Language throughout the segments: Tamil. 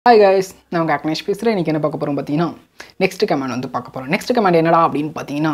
ஹாய் கைஸ் நான் உங்கள் அக்னேஷ் பேசுகிறேன் இன்றைக்கி என்ன பார்க்க போகிறோம் பார்த்தீங்கன்னா நெக்ஸ்ட் கமெண்ட் வந்து பார்க்க போகிறோம் நெக்ஸ்ட் கமெண்ட் என்னடா அப்படின்னு பார்த்தீங்கன்னா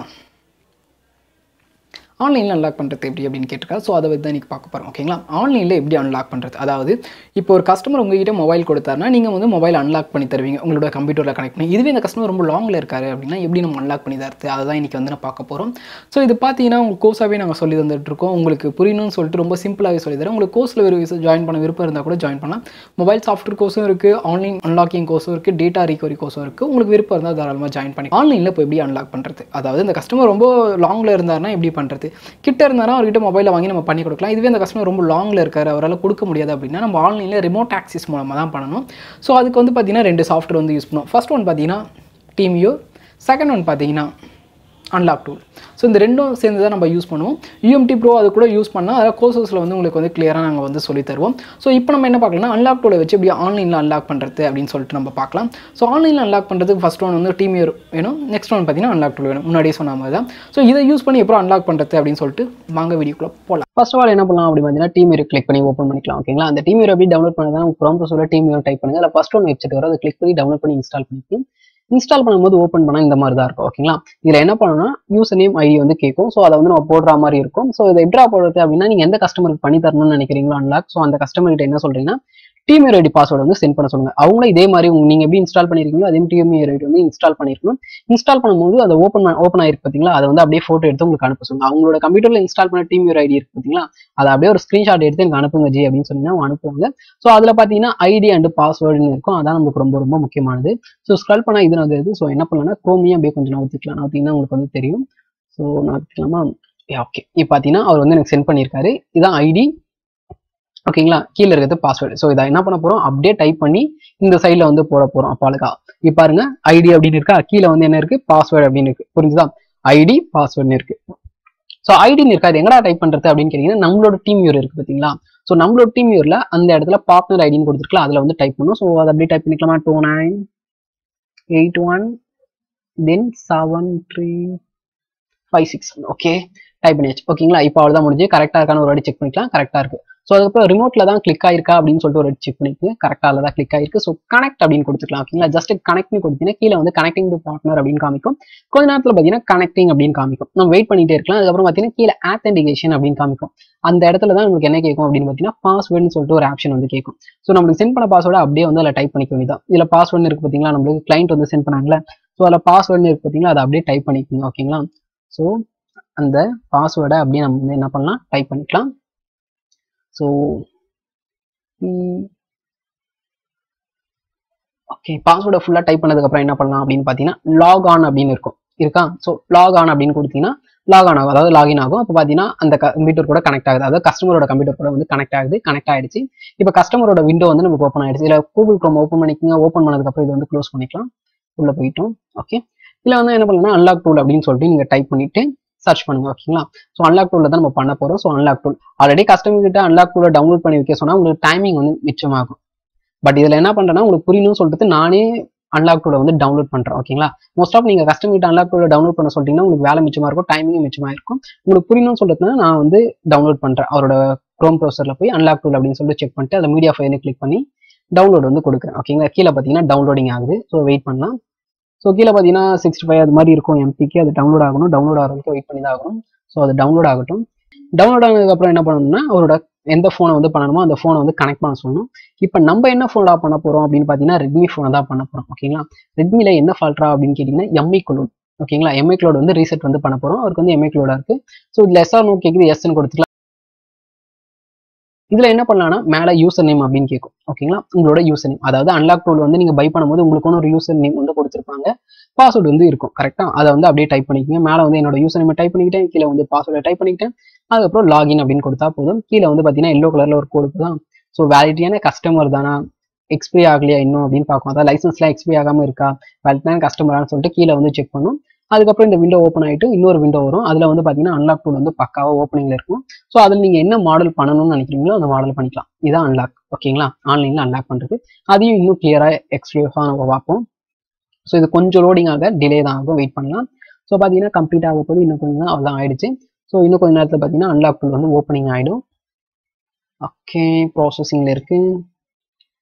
ஆன்லைனில் அன்லாக் பண்ணுறது எப்படி அப்படின்னு கேட்டிருக்கா ஸோ அதை வந்து தான் இன்றைக்கி பார்க்க போகிறோம் ஓகேங்களா ஆன்லைனில் எப்படி அன்லாக் பண்ணுறது அதாவது இப்போ ஒரு கஸ்டமர் உங்ககிட்ட மொபைல் கொடுத்தாருன்னா நீங்கள் வந்து மொபைல் அன்லாக் பண்ணி தருவீங்க உங்களோட கம்ப்யூட்டரில் கனெக்ட் பண்ணி இதுவே இந்த கஸ்டமர் ரொம்ப லாங்கில் இருக்காரு அப்படின்னா எப்படி நம்ம அன்லாக் பண்ணி தரது அதை தான் இன்றைக்கி வந்து நான் பார்க்க போகிறோம் ஸோ இது பார்த்தீங்கன்னா உங்கள் கோர்ஸாகவே நாங்கள் சொல்லி தந்துட்டு இருக்கோம் உங்களுக்கு புரியணும்னு சொல்லிட்டு ரொம்ப சிம்பிளாகவே சொல்லி தரேன் உங்களுக்கு கோர்ஸில் ஒரு ஜாயின் பண்ண விருப்பம் இருந்தால் கூட ஜாயின் பண்ணலாம் மொபைல் சாஃப்ட்வேர் கோர்ஸும் இருக்குது ஆன்லைன் அன்லாக்கிங் கோர்ஸும் இருக்குது டேட்டா ரிகவரி கோர்ஸும் இருக்குது உங்களுக்கு விருப்பம் இருந்தால் தாராளமாக ஜாயின் பண்ணி ஆன்லைனில் இப்போ எப்படி அன்லாக் பண்ணுறது அதாவது இந்த கஸ்டமர் ரொம்ப லாங்கில் இருந்தாருன்னா எப்படி பண்ணுறது கிட்ட இருந்தாருன்னா அவர்கிட்ட மொபைலை வாங்கி நம்ம பண்ணி கொடுக்கலாம் இதுவே அந்த கஸ்டமர் ரொம்ப லாங்கில் இருக்காரு அவரால் கொடுக்க முடியாது அப்படின்னா நம்ம ஆன்லைனில் ரிமோட் ஆக்சிஸ் மூலமாக தான் பண்ணணும் ஸோ அதுக்கு வந்து பார்த்தீங்கன்னா ரெண்டு சாஃப்ட்வேர் வந்து யூஸ் பண்ணுவோம் ஃபர்ஸ்ட் ஒன் பார்த்தீங்கன்னா டீம்யூ செகண்ட் ஒன் பார்த்தீங்கன்னா அன்லாக் டூல் ஸோ இந்த ரெண்டும் சேர்ந்து தான் நம்ம யூஸ் பண்ணுவோம் யூஎம்டி ப்ரோ அது கூட யூஸ் பண்ணால் அதில் கோர்சஸில் வந்து உங்களுக்கு வந்து கிளியராக நாங்கள் வந்து சொல்லி தருவோம் ஸோ இப்போ நம்ம என்ன பார்க்கலாம்னா அன்லாக் டூலை வச்சு எப்படி ஆன்லைனில் அன்லாக் பண்ணுறது அப்படின்னு சொல்லிட்டு நம்ம பார்க்கலாம் ஸோ ஆன்லைனில் அன்லாக் பண்ணுறதுக்கு ஃபஸ்ட் ஒன் வந்து டீம் வேணும் நெக்ஸ்ட் ஒன் பார்த்தீங்கன்னா அன்லாக் டூல் வேணும் முன்னாடியே சொன்ன மாதிரி தான் ஸோ இதை யூஸ் பண்ணி எப்போ அன்லாக் பண்ணுறது அப்படின்னு சொல்லிட்டு வாங்க வீடியோக்குள்ளே போகலாம் ஃபர்ஸ்ட் ஆஃப் ஆல் என்ன பண்ணலாம் அப்படி பார்த்தீங்கன்னா டீம் கிளிக் பண்ணி ஓப்பன் பண்ணிக்கலாம் ஓகேங்களா அந்த டீம் எப்படி டவுன்லோட் பண்ணதான் உங்கள் க்ரோம் ப்ரௌசரில் டீம் டைப் பண்ணுங்க அதில் ஃபஸ்ட் ஒன் வெப்சைட் வரும் அதை கிளிக் பண்ணி டவுன்லோட் பண்ணி இன்ஸ்டால் பண்ணிட்டு இன்ஸ்டால் பண்ணும்போது ஓப்பன் பண்ணால் இந்த மாதிரி தான் இருக்கும் ஓகேங்களா இதில் என்ன பண்ணணும்னா யூசர் நேம் ஐடி வந்து கேட்கும் ஸோ அதை வந்து நம்ம போடுற மாதிரி இருக்கும் ஸோ இதை எப்படா போடுறது அப்படின்னா நீங்கள் எந்த கஸ்டமருக்கு பண்ணி தரணும்னு நினைக்கிறீங்களோ அன்லாக் ஸோ அந்த கஸ்டமர் கிட்ட என்ன சொல்றீங்கன்னா டீம் ஐடி பாஸ்வேர்டு வந்து சென்ட் பண்ண சொல்லுங்க அவங்களும் இதே மாதிரி உங்க நீங்க எப்படி இன்ஸ்டால் பண்ணிருக்கீங்களோ அதே டீம் ஐடி வந்து இன்ஸ்டால் பண்ணிருக்கணும் இன்ஸ்டால் பண்ணும்போது அதை ஓப்பன் ஓப்பன் ஆயிருக்கு பார்த்தீங்களா அதை வந்து அப்படியே ஃபோட்டோ எடுத்து உங்களுக்கு அனுப்ப சொல்லுங்க அவங்களோட கம்ப்யூட்டர்ல இன்ஸ்டால் பண்ண டீம் ஐடி இருக்கு பார்த்தீங்களா அதை அப்படியே ஒரு ஸ்க்ரீன்ஷாட் எடுத்து எனக்கு அனுப்புங்க ஜி அப்படின்னு சொன்னீங்கன்னா அவங்க அனுப்புவாங்க ஸோ அதில் பார்த்தீங்கன்னா ஐடி அண்ட் பாஸ்வேர்டுன்னு இருக்கும் அதான் நமக்கு ரொம்ப ரொம்ப முக்கியமானது ஸோ ஸ்க்ரால் பண்ணால் இது வந்து ஸோ என்ன பண்ணலாம்னா குரோமியும் அப்படியே கொஞ்சம் நவுத்திக்கலாம் நவுத்திங்கன்னா உங்களுக்கு வந்து தெரியும் ஸோ நவுத்திக்கலாமா ஓகே இப்போ பார்த்தீங்கன்னா அவர் வந்து எனக்கு சென்ட் பண்ணியிருக்காரு இதான் ஐடி ஓகேங்களா கீழே இருக்கிறது பாஸ்வேர்டு ஸோ இதை என்ன பண்ண போறோம் அப்படியே டைப் பண்ணி இந்த சைடில் வந்து போட போறோம் அப்பாளுக்கா இப்போ பாருங்க ஐடி அப்படின்னு இருக்கா கீழே வந்து என்ன இருக்கு பாஸ்வேர்டு அப்படின்னு இருக்கு புரிஞ்சுதா ஐடி பாஸ்வேர்டுன்னு இருக்கு ஸோ ஐடின்னு இருக்கா அது எங்கடா டைப் பண்றது அப்படின்னு கேட்டீங்கன்னா நம்மளோட டீம் யூர் இருக்கு பார்த்தீங்களா ஸோ நம்மளோட டீம் யூர்ல அந்த இடத்துல பார்ட்னர் ஐடின்னு கொடுத்துருக்கலாம் அதில் வந்து டைப் பண்ணும் ஸோ அதை அப்படியே டைப் பண்ணிக்கலாமா two nine eight one then seven three five six okay type பண்ணியாச்சு ஓகேங்களா இப்போ அவ்வளோதான் முடிஞ்சு கரெக்டாக இருக்கான்னு ஒரு வாட்டி செக் பண்ணிக்கலாம் கரெக்டாக இருக்கு ஸோ அதுக்கப்புறம் ரிமோட்ல தான் கிளிக் ஆயிருக்கா அப்படின்னு சொல்லிட்டு ஒரு செக் பண்ணிக்கு கரெக்டாக தான் கிளிக் ஆயிருக்கு ஸோ கனெக்ட் அப்படின்னு கொடுத்துக்கலாம் ஓகேங்களா ஜஸ்ட் கனெக்ட்னு கொடுத்தீங்கன்னா கீழே வந்து கனெக்டிங் டு பார்ட்னர் அப்படின்னு காமிக்கும் கொஞ்ச நேரத்தில் பார்த்தீங்கன்னா கனெக்டிங் அப்படின்னு காமிக்கும் நம்ம வெயிட் பண்ணிட்டே இருக்கலாம் அதுக்கப்புறம் பார்த்தீங்கன்னா கீழே ஆத்தென்டிகேஷன் அப்படின்னு காமிக்கும் அந்த இடத்துல தான் உங்களுக்கு என்ன கேட்கும் அப்படின்னு பார்த்தீங்கன்னா பாஸ்வேர்டுன்னு சொல்லிட்டு ஒரு ஆப்ஷன் வந்து கேட்கும் ஸோ நம்மளுக்கு சென்ட் பண்ண பாஸ்வேர்டு அப்படியே வந்து அதில் டைப் பண்ணிக்க வேண்டியதான் இதில் பாஸ்வேர்டு இருக்கு பார்த்தீங்களா நம்மளுக்கு கிளைண்ட் வந்து சென்ட் பண்ணாங்களே ஸோ அதில் பாஸ்வேர்டுன்னு இருக்கு பார்த்தீங்களா அதை அப்படியே டைப் பண்ணிக்கோங்க ஓகேங்களா ஸோ அந்த பாஸ்வேர்டை அப்படியே நம்ம வந்து என்ன பண்ணலாம் டைப் பண்ணிக்கலாம் ஸோ ஓகே பாஸ்வேர்டை ஃபுல்லாக டைப் பண்ணதுக்கப்புறம் என்ன பண்ணலாம் அப்படின்னு பார்த்தீங்கன்னா லாக் ஆன் அப்படின்னு இருக்கும் இருக்கா ஸோ லாக் ஆன் அப்படின்னு கொடுத்தீங்கன்னா லாக் ஆன் ஆகும் அதாவது லாகின் ஆகும் அப்போ பார்த்தீங்கன்னா அந்த கம்ப்யூட்டர் கூட கனெக்ட் ஆகுது அதாவது கஸ்டமரோட கம்ப்யூட்டர் கூட வந்து கனெக்ட் ஆகுது கனெக்ட் ஆயிடுச்சு இப்போ கஸ்டமரோட விண்டோ வந்து நமக்கு ஓப்பன் ஆயிடுச்சு இல்லை கூகுள் க்ரோம் ஓப்பன் பண்ணிக்கோங்க ஓப்பன் பண்ணதுக்கப்புறம் இது வந்து க்ளோஸ் பண்ணிக்கலாம் உள்ள போயிட்டோம் ஓகே இதில் வந்து என்ன பண்ணலாம் அன்லாக் டூல் அப்படின்னு சொல்லிட்டு நீங்கள் டைப் பண்ணிட்டு சர்ச் பண்ணுங்க ஓகேங்களா ஸோ அன்லாக் டூலில் தான் நம்ம பண்ண போகிறோம் so unlock tool already customer கிட்ட அன்லாக் டூலை டவுன்லோட் பண்ணி வைக்க சொன்னால் உங்களுக்கு டைமிங் வந்து மிச்சமாகும் பட் இதில் என்ன பண்ணுறேன்னா உங்களுக்கு புரியணும்னு சொல்லிட்டு நானே அன்லாக் டூலை வந்து டவுன்லோட் பண்ணுறேன் ஓகேங்களா மோஸ்ட் ஆஃப் நீங்கள் கஸ்டமர் கிட்ட அன்லாக் டூலை டவுன்லோட் பண்ண சொல்லிட்டீங்கன்னா உங்களுக்கு வேலை மிச்சமாக இருக்கும் டைமிங் மிச்சமாக இருக்கும் உங்களுக்கு புரியணும்னு சொல்லிட்டு நான் வந்து டவுன்லோட் பண்ணுறேன் அவரோட க்ரோம் ப்ரௌசரில் போய் அன்லாக் டூல் அப்படின்னு சொல்லிட்டு செக் பண்ணிட்டு அதை மீடியா ஃபைலை கிளிக் பண்ணி டவுன்லோட் வந்து கொடுக்குறேன் ஓகேங்களா கீழே பார்த்தீங்கன்னா டவுன்லோடிங் ஆகுது ஸோ வெயிட் பண்ணலாம் ஸோ கீழே பார்த்தீங்கன்னா சிக்ஸ்டி ஃபைவ் அது மாதிரி இருக்கும் எம்பிக்கு அது டவுன்லோட் ஆகணும் டவுன்லோட் ஆகிறதுக்கு வெயிட் பண்ணி தான் ஆகணும் ஸோ அது டவுன்லோட் ஆகட்டும் டவுன்லோட் ஆனதுக்கப்புறம் என்ன பண்ணணும்னா அவரோட எந்த ஃபோனை வந்து பண்ணணுமோ அந்த ஃபோனை வந்து கனெக்ட் பண்ண சொல்லணும் இப்போ நம்ம என்ன ஃபோன்டா பண்ண போகிறோம் அப்படின்னு பார்த்தீங்கன்னா ரெட்மி ஃபோனை தான் பண்ண போகிறோம் ஓகேங்களா ரெட்மியில் என்ன ஃபால்ட்ரா அப்படின்னு கேட்டிங்கன்னா எம்ஐ குளோட் ஓகேங்களா எம்ஐ குளோட் வந்து ரீசெட் வந்து பண்ண போகிறோம் அவருக்கு வந்து எம்ஐ குளோடாக இருக்குது ஸோ இதில் எஸ்ஆர் நோ கேட்குது எஸ்ன்னு கொடுத்துக்கலாம் இதுல என்ன பண்ணலாம்னா மேல யூசர் நேம் அப்படின்னு கேட்கும் ஓகேங்களா உங்களோட யூசர் நேம் அதாவது அன்லாக் டூல் வந்து நீங்க பை பண்ணும்போது உங்களுக்கு ஒரு யூசர் நேம் வந்து கொடுத்துருப்பாங்க பாஸ்வேர்டு வந்து இருக்கும் கரெக்டா அதை வந்து அப்படியே டைப் பண்ணிக்கோங்க மேல வந்து என்னோட யூசர் நேம் டைப் பண்ணிக்கிட்டேன் கீழே வந்து பாஸ்வேர்டை டைப் பண்ணிக்கிட்டேன் அதுக்கப்புறம் லாகின் அப்படின்னு கொடுத்தா போதும் கீழே வந்து பாத்தீங்கன்னா எல்லோ கலர்ல ஒரு கோடு தான் ஸோ வேலிட்டியான கஸ்டமர் தானா எக்ஸ்பிரி ஆகலையா இன்னும் அப்படின்னு பார்க்கும் அதாவது லைசன்ஸ்லாம் எக்ஸ்பிரி ஆகாம இருக்கா வேலிட்டியான கஸ்டமரான்னு சொல்லிட்டு கீழே வந்து செக் பண்ணும் அதுக்கப்புறம் இந்த விண்டோ ஓப்பன் ஆகிட்டு இன்னொரு விண்டோ வரும் அதில் வந்து பார்த்தீங்கன்னா அன்லாக் டூல் வந்து பக்காவாக ஓப்பனிங்கில் இருக்கும் ஸோ அதில் நீங்கள் என்ன மாடல் பண்ணணும்னு நினைக்கிறீங்களோ அந்த மாடல் பண்ணிக்கலாம் இதான் அன்லாக் ஓகேங்களா ஆன்லைனில் அன்லாக் பண்ணுறது அதையும் இன்னும் கிளியராக எக்ஸ்பிளியஸாக நம்ம பார்ப்போம் ஸோ இது கொஞ்சம் லோடிங் ஆக டிலே தான் ஆகும் வெயிட் பண்ணலாம் ஸோ பார்த்தீங்கன்னா கம்ப்ளீட் ஆக போது இன்னும் கொஞ்சம் அவ்வளோதான் ஆயிடுச்சு ஸோ இன்னும் கொஞ்ச நேரத்தில் பார்த்தீங்கன்னா அன்லாக் டூல் வந்து ஓப்பனிங் ஆகிடும் ஓகே ப்ராசஸிங்கில் இருக்கு ஸோ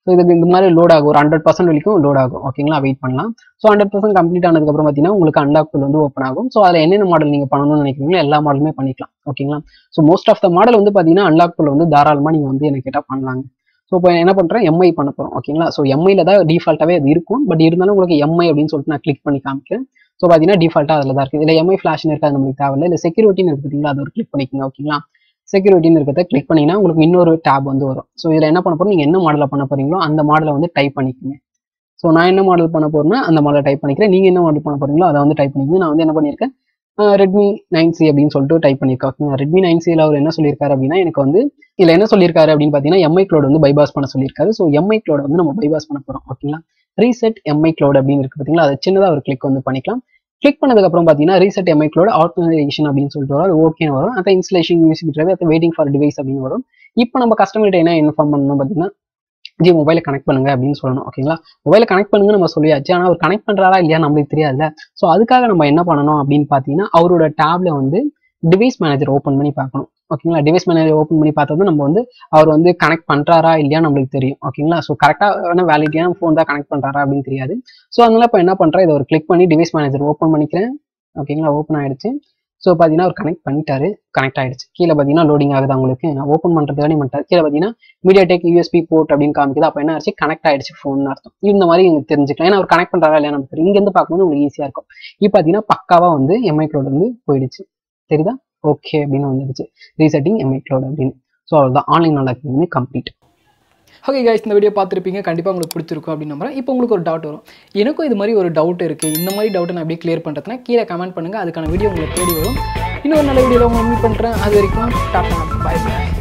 இதுக்கு இந்த மாதிரி லோட் ஆகும் ஒரு ஹண்ட்ரட் பர்சன்ட் வரைக்கும் லோட் ஆகும் ஓகேங்களா வெயிட் பண்ணலாம் ஸோ ஹண்ட்ரட் பர்சன்ட் கம்ப்ளீட் ஆனதுக்கப்புறம் பார்த்தீங்கன்னா உங்களுக்கு அன்லாக் tool வந்து ஓப்பன் ஆகும் ஸோ அதில் என்னென்ன மாடல் நீங்கள் பண்ணணும்னு நினைக்கிறீங்களோ எல்லா மாடலுமே பண்ணிக்கலாம் ஓகேங்களா so most of the model வந்து பார்த்தீங்கன்னா அன்லாக் tool வந்து தாராளமாக நீங்கள் வந்து என்ன கேட்டால் பண்ணலாங்க ஸோ இப்போ என்ன பண்ணுறேன் எம்ஐ பண்ண போகிறோம் ஓகேங்களா ஸோ எம்ஐல தான் டிஃபால்ட்டாகவே அது இருக்கும் பட் இருந்தாலும் உங்களுக்கு எம்ஐ அப்படின்னு சொல்லிட்டு நான் கிளிக் பண்ணி காமிக்கிறேன் ஸோ பார்த்தீங்கன்னா டிஃபால்ட்டாக அதில் தான் இருக்குது இதில் எம்ஐ ஃப்ளாஷ்னு இருக்காது நம்மளுக்கு தேவையில்ல இல்லை செக்யூரிட்டின்னு இருக்கு பார்த்தீங்களா அது ஒரு கிளிக் பண்ணிக்கோங்க ஓகேங்களா செக்யூரிட்டின்னு இருக்கிறத கிளிக் பண்ணிங்கன்னா உங்களுக்கு இன்னொரு டேப் வந்து வரும் ஸோ இதில் என்ன பண்ண போகிறோம் நீங்கள் என்ன மாடலில் பண்ண போறீங்களோ அந்த மாடலை வந்து டைப் பண்ணிக்கோங்க ஸோ நான் என்ன மாடல் பண்ண போறேன்னா அந்த மாடலை டைப் பண்ணிக்கிறேன் நீங்கள் என்ன மாடல் பண்ண போறீங்களோ அதை வந்து டைப் பண்ணிக்கோங்க நான் வந்து என்ன பண்ணியிருக்கேன் ரெட்மி நைன் சி அப்படின்னு சொல்லிட்டு டைப் பண்ணியிருக்கேன் ஓகேங்களா ரெட்மி நைன் சியில் அவர் என்ன சொல்லியிருக்காரு அப்படின்னா எனக்கு வந்து இதில் என்ன சொல்லியிருக்காரு அப்படின்னு பார்த்தீங்கன்னா எம்ஐ க்ளோட் வந்து பைபாஸ் பண்ண சொல்லியிருக்காரு ஸோ எம்ஐ க்ளோட வந்து நம்ம பைபாஸ் பண்ண போகிறோம் ஓகேங்களா ரீசெட் எம்ஐ க்ளோட் அப்படின்னு இருக்கு பார்த்தீங்களா அதை சின்னதாக ஒரு கிளிக் வந்து பண்ணிக்கலாம் கிளிக் பண்ணதுக்கப்புறம் பார்த்தீங்கன்னா ரீசெட் எம்ஐ க்ளோட் ஆட்டோமேஷன் அப்படின்னு சொல்லிட்டு வரும் அது ஓகே வரும் அதை இன்ஸ்டலேஷன் யூசிபி டிரைவ் அதை வெயிட்டிங் ஃபார் டிவைஸ் அப்படின்னு வரும் இப்போ நம்ம கஸ்டமர்கிட்ட என்ன இன்ஃபார்ம் பண்ணணும் பார்த்தீங்கன்னா ஜி மொபைலை கனெக்ட் பண்ணுங்க அப்படின்னு சொல்லணும் ஓகேங்களா மொபைலை கனெக்ட் பண்ணுங்க நம்ம சொல்லியாச்சு ஆனால் அவர் கனெக்ட் பண்றாரா இல்லையா நம்மளுக்கு தெரியாதுல்ல ஸோ அதுக்காக நம்ம என்ன பண்ணணும் அப்படின்னு பார்த்தீங்கன்னா அவரோட டேப்ல வந்து டிவைஸ் மேனேஜர் ஓப்பன் பண்ணி பார்க்கணும் ஓகேங்களா டிவைஸ் மேனேஜர் ஓப்பன் பண்ணி பார்த்தா நம்ம வந்து அவர் வந்து கனெக்ட் பண்றாரா இல்லையா நம்மளுக்கு தெரியும் ஓகேங்களா ஸோ கரெக்டாக வேலிட்டியான ஃபோன் தான் கனெக்ட் பண்றாரா அப்படின்னு தெரியாது ஸோ அதனால இப்போ என்ன பண்றேன் இதை ஒரு கிளிக் பண்ணி டிவைஸ் மேனேஜர் ஓப்பன் பண்ணிக்கிறேன் ஓகேங்களா ஓப்பன் ஆயிடுச்சு ஸோ பார்த்தீங்கன்னா அவர் கனெக்ட் பண்ணிட்டாரு கனெக்ட் ஆயிடுச்சு கீழே பார்த்தீங்கன்னா லோடிங் ஆகுது உங்களுக்கு நான் ஓப்பன் பண்ணுறதுக்கானே பண்ணிட்டாரு கீழே பார்த்தீங்கன்னா மீடியா டெக் யூஎஸ்பி போர்ட் அப்படின்னு காமிக்குது அப்போ என்ன ஆச்சு கனெக்ட் ஆயிடுச்சு ஃபோன் அர்த்தம் இந்த மாதிரி நீங்க தெரிஞ்சுக்கலாம் ஏன்னா அவர் கனெக்ட் பண்றாரா இல்லையா நமக்கு தெரியும் இங்கேருந்து பார்க்கும்போது உங்களுக்கு ஈஸியாக இருக்கும் இப்போ பார்த்தீங்கன்னா பக்காவாக வந்து எம்ஐ க்ளோட் வந்து போயிடுச்சு தெரியுதா ஓகே அப்படின்னு வந்துடுச்சு ரீசெட்டிங் எம்ஐ க்ளோட் அப்படின்னு ஸோ அவ்வளோதான் ஆன்லைன் நாளாக வந்து கம்ப்ளீட் ஓகே கைஸ் இந்த வீடியோ பார்த்துருப்பீங்க கண்டிப்பாக உங்களுக்கு பிடிச்சிருக்கும் அப்படின்னு நம்புறேன் இப்போ உங்களுக்கு ஒரு டவுட் வரும் எனக்கும் இது மாதிரி ஒரு டவுட் இருக்குது இந்த மாதிரி டவுட்டை நான் எப்படி கிளியர் பண்ணுறதுனா கீழே கமெண்ட் பண்ணுங்கள் அதுக்கான வீடியோ உங்களுக்கு தேடி வரும் இன்னொரு நல்ல வீடியோவில் உங்களை மீட் பண்ணுறேன் அது வரைக்கும் டாட்டா பை பை